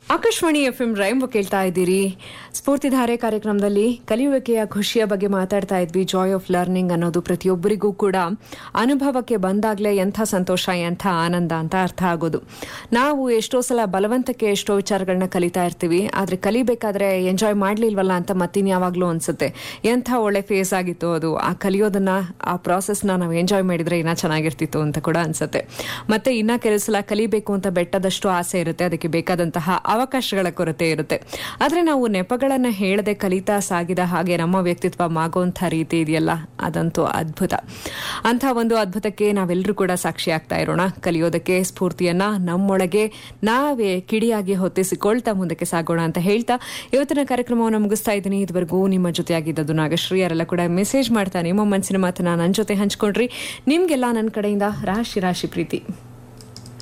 Akashvani F M rhyme ಕೇಳ್ತಾ ಇದ್ದೀರಿ ಸ್ಫೂರ್ತಿಧಾರೆ ಕಾರ್ಯಕ್ರಮದಲ್ಲಿ ಕಲಿಯುವಿಕೆಯ ಖುಷಿಯ ಬಗ್ಗೆ ಮಾತಾಡ್ತಾ ಇದ್ವಿ ಜಾಯ್ ಆಫ್ ಲರ್ನಿಂಗ್ ಅನ್ನೋದು ಪ್ರತಿಯೊಬ್ಬರಿಗೂ ಕೂಡ ಅನುಭವಕ್ಕೆ ಬಂದಾಗ್ಲೇ ಎಂಥ ಸಂತೋಷ ಎಂಥ ಆನಂದ ಅಂತ ಅರ್ಥ ಆಗೋದು ನಾವು ಎಷ್ಟೋ ಸಲ ಬಲವಂತಕ್ಕೆ ಎಷ್ಟೋ ವಿಚಾರಗಳನ್ನ ಕಲಿತಾ ಇರ್ತೀವಿ ಆದ್ರೆ ಕಲಿಬೇಕಾದ್ರೆ ಎಂಜಾಯ್ ಮಾಡ್ಲಿಲ್ವಲ್ಲ ಅಂತ ಮತ್ತಿನ್ಯಾವಾಗ್ಲೂ ಅನ್ಸುತ್ತೆ ಎಂಥ ಒಳ್ಳೆ ಫೇಸ್ ಆಗಿತ್ತು ಅದು ಆ ಕಲಿಯೋದನ್ನ ಆ ಪ್ರಾಸೆಸ್ನ ನಾವು ಎಂಜಾಯ್ ಮಾಡಿದ್ರೆ ಇನ್ನ ಚೆನ್ನಾಗಿರ್ತಿತ್ತು ಅಂತ ಕೂಡ ಅನ್ಸುತ್ತೆ ಮತ್ತೆ ಇನ್ನ ಕೆಲವು ಸಲ ಕಲಿಬೇಕು ಅಂತ ಬೆಟ್ಟದಷ್ಟು ಆಸೆ ಇರುತ್ತೆ ಅದಕ್ಕೆ ಬೇಕಾದಂತಹ ಅವಕಾಶಗಳ ಕೊರತೆ ಇರುತ್ತೆ ಆದ್ರೆ ನಾವು ನೆಪಗಳನ್ನ ಹೇಳದೆ ಕಲಿತಾ ಸಾಗಿದ ಹಾಗೆ ನಮ್ಮ ವ್ಯಕ್ತಿತ್ವ ಮಾಗುವಂಥ ರೀತಿ ಇದೆಯಲ್ಲ ಅದಂತೂ ಅದ್ಭುತ ಅಂಥ ಒಂದು ಅದ್ಭುತಕ್ಕೆ ನಾವೆಲ್ಲರೂ ಕೂಡ ಸಾಕ್ಷಿ ಆಗ್ತಾ ಇರೋಣ ಕಲಿಯೋದಕ್ಕೆ ಸ್ಫೂರ್ತಿಯನ್ನ ನಮ್ಮೊಳಗೆ ನಾವೇ ಕಿಡಿಯಾಗಿ ಹೊತ್ತಿಸಿಕೊಳ್ತಾ ಮುಂದಕ್ಕೆ ಸಾಗೋಣ ಅಂತ ಹೇಳ್ತಾ ಇವತ್ತಿನ ಕಾರ್ಯಕ್ರಮವನ್ನು ಮುಗಿಸ್ತಾ ಇದ್ದೀನಿ ಇದುವರೆಗೂ ನಿಮ್ಮ ಜೊತೆಯಾಗಿದ್ದದ್ದು ನಾಗಶ್ರೀ ಯಾರೆಲ್ಲ ಕೂಡ ಮೆಸೇಜ್ ಮಾಡ್ತಾ ನಿಮ್ಮ ಮನಸ್ಸಿನ ಮಾತನ್ನ ನನ್ನ ಜೊತೆ ಹಂಚ್ಕೊಂಡ್ರಿ ನಿಮ್ಗೆಲ್ಲ ನನ್ನ ಕಡೆಯಿಂದ ರಾಶಿ ರಾಶಿ ಪ್ರೀತಿ